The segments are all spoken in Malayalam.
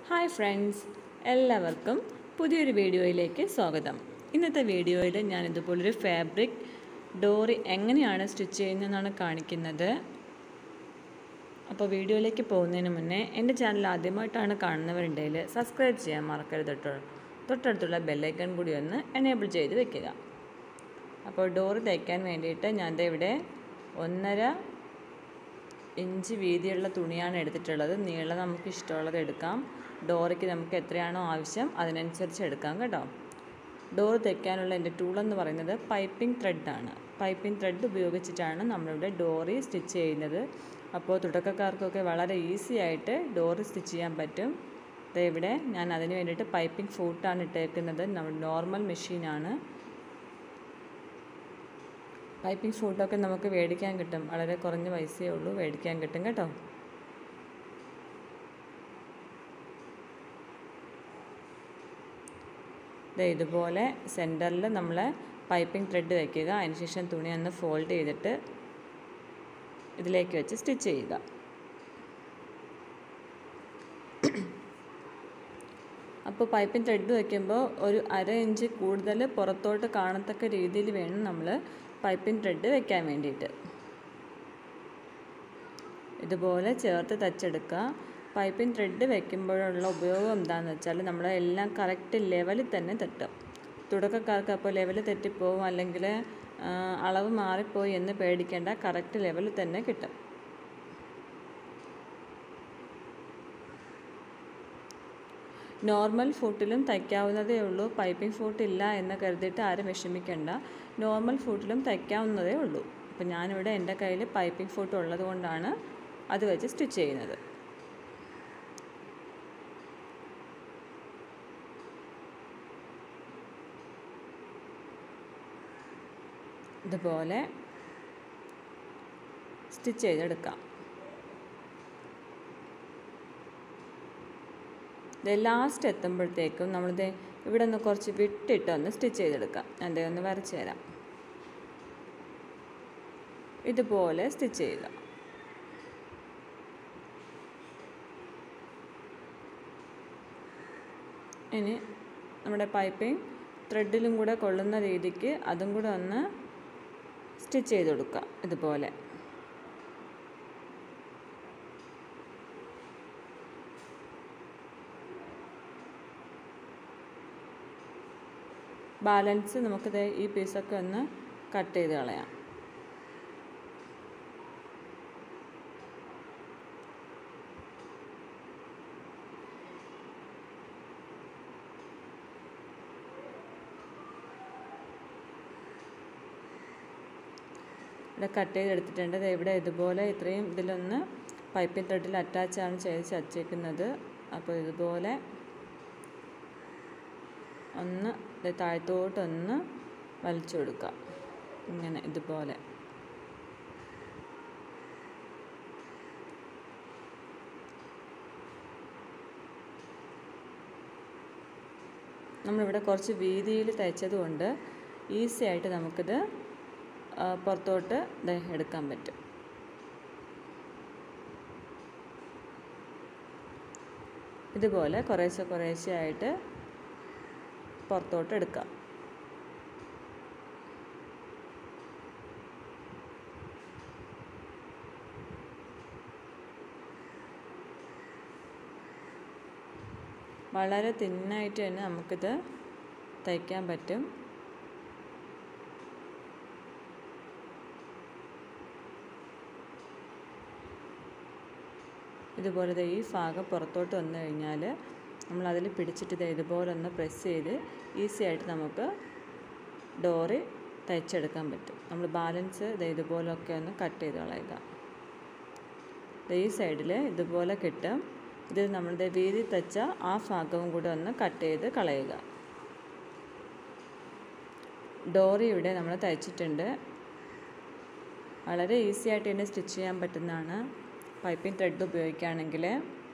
ഹായ് ഫ്രണ്ട്സ് എല്ലാവർക്കും പുതിയൊരു വീഡിയോയിലേക്ക് സ്വാഗതം ഇന്നത്തെ വീഡിയോയിൽ ഞാൻ ഇതുപോലൊരു ഫാബ്രിക് ഡോറി എങ്ങനെയാണ് സ്റ്റിച്ച് ചെയ്യുന്നതെന്നാണ് കാണിക്കുന്നത് അപ്പോൾ വീഡിയോയിലേക്ക് പോകുന്നതിന് മുന്നേ എൻ്റെ ചാനൽ ആദ്യമായിട്ടാണ് കാണുന്നവരുണ്ടെങ്കിൽ സബ്സ്ക്രൈബ് ചെയ്യാൻ മറക്കരുത് കേട്ടോ തൊട്ടടുത്തുള്ള ബെല്ലൈക്കൺ കൂടി ഒന്ന് എനേബിൾ ചെയ്ത് വെക്കുക അപ്പോൾ ഡോറ് തയ്ക്കാൻ വേണ്ടിയിട്ട് ഞാൻ ദേ ഇവിടെ ഒന്നര ഇഞ്ച് വീതിയുള്ള തുണിയാണ് എടുത്തിട്ടുള്ളത് നീളം നമുക്ക് ഇഷ്ടമുള്ളത് എടുക്കാം ഡോറയ്ക്ക് നമുക്ക് എത്രയാണോ ആവശ്യം അതിനനുസരിച്ച് എടുക്കാം കേട്ടോ ഡോർ തയ്ക്കാനുള്ള എൻ്റെ ടൂൾ എന്ന് പറയുന്നത് പൈപ്പിംഗ് ത്രെഡാണ് പൈപ്പിംഗ് ത്രെഡ് ഉപയോഗിച്ചിട്ടാണ് നമ്മളിവിടെ ഡോറി സ്റ്റിച്ച് ചെയ്യുന്നത് അപ്പോൾ തുടക്കക്കാർക്കൊക്കെ വളരെ ഈസി ആയിട്ട് ഡോറ് സ്റ്റിച്ച് ചെയ്യാൻ പറ്റും ദേ ഇവിടെ ഞാൻ അതിന് വേണ്ടിയിട്ട് പൈപ്പിംഗ് ഫൂട്ടാണ് ഇട്ടേക്കുന്നത് നമ്മൾ നോർമൽ മെഷീനാണ് പൈപ്പിംഗ് ഫുഡൊക്കെ നമുക്ക് മേടിക്കാൻ കിട്ടും വളരെ കുറഞ്ഞ പൈസയേ ഉള്ളൂ മേടിക്കാൻ കിട്ടും കേട്ടോ ദേ ഇതുപോലെ സെൻറ്ററിൽ നമ്മൾ പൈപ്പിംഗ് ത്രെഡ് വയ്ക്കുക അതിനുശേഷം തുണി ഒന്ന് ഫോൾഡ് ചെയ്തിട്ട് ഇതിലേക്ക് വെച്ച് സ്റ്റിച്ച് ചെയ്യുക അപ്പോൾ പൈപ്പിംഗ് ത്രെഡ് വയ്ക്കുമ്പോൾ ഒരു അര ഇഞ്ച് കൂടുതൽ പുറത്തോട്ട് കാണത്തക്ക രീതിയിൽ വേണം നമ്മൾ പൈപ്പിംഗ് ത്രെഡ് വെക്കാൻ വേണ്ടിയിട്ട് ഇതുപോലെ ചേർത്ത് തച്ചെടുക്കുക പൈപ്പിംഗ് ത്രെഡ് വെക്കുമ്പോഴുള്ള ഉപയോഗം എന്താണെന്ന് വെച്ചാൽ നമ്മൾ എല്ലാം കറക്റ്റ് ലെവലിൽ തന്നെ തട്ടും തുടക്കക്കാർക്ക് അപ്പോൾ ലെവൽ തെറ്റിപ്പോവും അല്ലെങ്കിൽ അളവ് മാറിപ്പോയി എന്ന് പേടിക്കേണ്ട കറക്റ്റ് ലെവലിൽ തന്നെ കിട്ടും നോർമൽ ഫുട്ടിലും തയ്ക്കാവുന്നതേ ഉള്ളൂ പൈപ്പിംഗ് ഫുട്ട് ഇല്ല എന്ന് കരുതിയിട്ട് ആരും വിഷമിക്കേണ്ട നോർമൽ ഫുട്ടിലും തയ്ക്കാവുന്നതേ ഉള്ളൂ അപ്പോൾ ഞാനിവിടെ എൻ്റെ കയ്യിൽ പൈപ്പിംഗ് ഫുട്ട് ഉള്ളത് കൊണ്ടാണ് അത് വെച്ച് സ്റ്റിച്ച് ചെയ്യുന്നത് ഇതുപോലെ സ്റ്റിച്ച് ചെയ്തെടുക്കാം ലാസ്റ്റ് എത്തുമ്പോഴത്തേക്കും നമ്മളിത് ഇവിടെ നിന്ന് കുറച്ച് വിട്ടിട്ട് ഒന്ന് സ്റ്റിച്ച് ചെയ്തെടുക്കാം ഞാൻ ഒന്ന് വരച്ച് തരാം ഇതുപോലെ സ്റ്റിച്ച് ചെയ്യുക ഇനി നമ്മുടെ പൈപ്പിംഗ് ത്രെഡിലും കൂടെ കൊള്ളുന്ന രീതിക്ക് അതും കൂടെ ഒന്ന് സ്റ്റിച്ച് ചെയ്ത് കൊടുക്കുക ഇതുപോലെ ബാലൻസ് നമുക്കിത് ഈ പീസൊക്കെ ഒന്ന് കട്ട് ചെയ്ത് കളയാം ഇവിടെ കട്ട് ചെയ്തെടുത്തിട്ടുണ്ട് ഇവിടെ ഇതുപോലെ ഇത്രയും ഇതിലൊന്ന് പൈപ്പിംഗ് ത്രെഡിൽ അറ്റാച്ചാണ് ചെയ്ത് വച്ചേക്കുന്നത് അപ്പോൾ ഇതുപോലെ ഒന്ന് താഴത്തോട്ടൊന്ന് വലിച്ചു കൊടുക്കുക ഇങ്ങനെ ഇതുപോലെ നമ്മളിവിടെ കുറച്ച് വീതിയിൽ തയ്ച്ചത് കൊണ്ട് ഈസി ആയിട്ട് നമുക്കിത് പുറത്തോട്ട് എടുക്കാൻ പറ്റും ഇതുപോലെ കുറേശ്ശെ കുറേശ്ശെ ആയിട്ട് പുറത്തോട്ട് എടുക്കാം വളരെ തിന്നായിട്ട് തന്നെ നമുക്കിത് തയ്ക്കാൻ പറ്റും ഇതുപോലെ ഈ ഭാഗം പുറത്തോട്ട് വന്നു കഴിഞ്ഞാൽ നമ്മൾ അതിൽ പിടിച്ചിട്ട് ഇത് ഇതുപോലെ ഒന്ന് പ്രസ് ചെയ്ത് ഈസി ആയിട്ട് നമുക്ക് ഡോറി തയ്ച്ചെടുക്കാൻ പറ്റും നമ്മൾ ബാലൻസ് ഇത് ഇതുപോലൊക്കെ ഒന്ന് കട്ട് ചെയ്ത് കളയുക ഈ സൈഡിൽ ഇതുപോലെ കിട്ടും ഇത് നമ്മളുടെ വീതി തച്ച ആ ഭാഗവും കൂടെ ഒന്ന് കട്ട് ചെയ്ത് കളയുക ഡോറി ഇവിടെ നമ്മൾ തയ്ച്ചിട്ടുണ്ട് വളരെ ഈസി ആയിട്ട് തന്നെ സ്റ്റിച്ച് ചെയ്യാൻ പറ്റുന്നതാണ് പൈപ്പിംഗ് ത്രെഡ് ഉപയോഗിക്കുകയാണെങ്കിൽ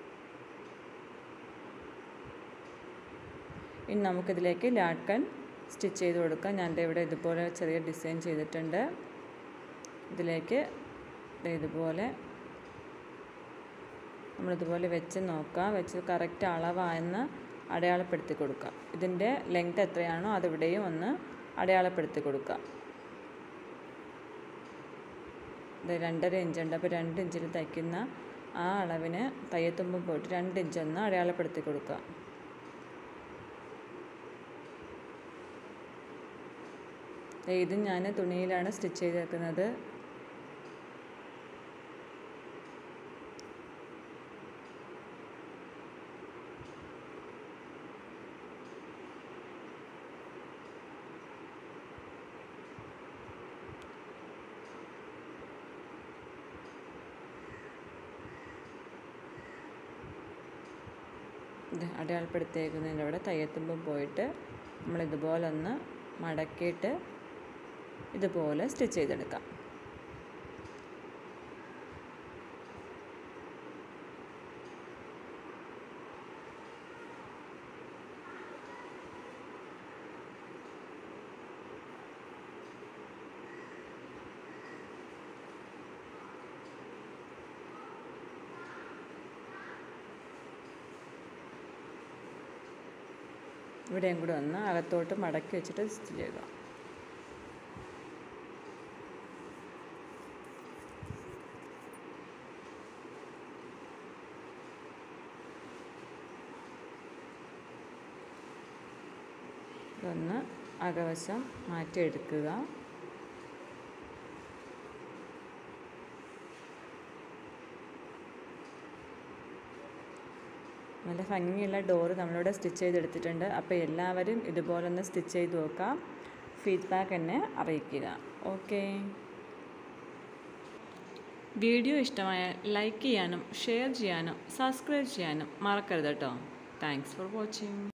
ഇനി നമുക്കിതിലേക്ക് ലാട്കൻ സ്റ്റിച്ച് ചെയ്ത് കൊടുക്കാം ഞാൻ ഇവിടെ ഇതുപോലെ ചെറിയ ഡിസൈൻ ചെയ്തിട്ടുണ്ട് ഇതിലേക്ക് ഇതുപോലെ നമ്മളിതുപോലെ വെച്ച് നോക്കുക വെച്ച് കറക്റ്റ് അളവായെന്ന് അടയാളപ്പെടുത്തി കൊടുക്കുക ഇതിൻ്റെ ലെങ്ത് എത്രയാണോ അതിവിടെയും ഒന്ന് അടയാളപ്പെടുത്തി കൊടുക്കുക ഇത് രണ്ടര ഇഞ്ചുണ്ട് അപ്പോൾ രണ്ട് ഇഞ്ചിൽ തയ്ക്കുന്ന ആ അളവിന് തയ്യത്തുമ്പം പോയിട്ട് രണ്ട് ഇഞ്ചൊന്ന് അടയാളപ്പെടുത്തി കൊടുക്കുക ഇത് ഞാൻ തുണിയിലാണ് സ്റ്റിച്ച് ചെയ്തേക്കുന്നത് ഇത് അടയാളപ്പെടുത്തിയേക്കുന്നതിൻ്റെ അവിടെ തയ്യത്തുമ്പം പോയിട്ട് നമ്മൾ ഇതുപോലെ ഒന്ന് മടക്കിയിട്ട് ഇതുപോലെ സ്റ്റിച്ച് ചെയ്തെടുക്കാം ഇവിടെയും കൂടെ ഒന്ന് അകത്തോട്ട് മടക്കി വെച്ചിട്ട് സ്റ്റിച്ച് ചെയ്യുക ഇതൊന്ന് അകവശം മാറ്റിയെടുക്കുക നല്ല ഭംഗിയുള്ള ഡോറ് നമ്മളിവിടെ സ്റ്റിച്ച് ചെയ്തെടുത്തിട്ടുണ്ട് അപ്പോൾ എല്ലാവരും ഇതുപോലെ ഒന്ന് സ്റ്റിച്ച് ചെയ്ത് നോക്കാം ഫീഡ്ബാക്ക് എന്നെ അറിയിക്കുക ഓക്കെ വീഡിയോ ഇഷ്ടമായാൽ ലൈക്ക് ചെയ്യാനും ഷെയർ ചെയ്യാനും സബ്സ്ക്രൈബ് ചെയ്യാനും മറക്കരുത് കേട്ടോ താങ്ക്സ് ഫോർ വാച്ചിങ്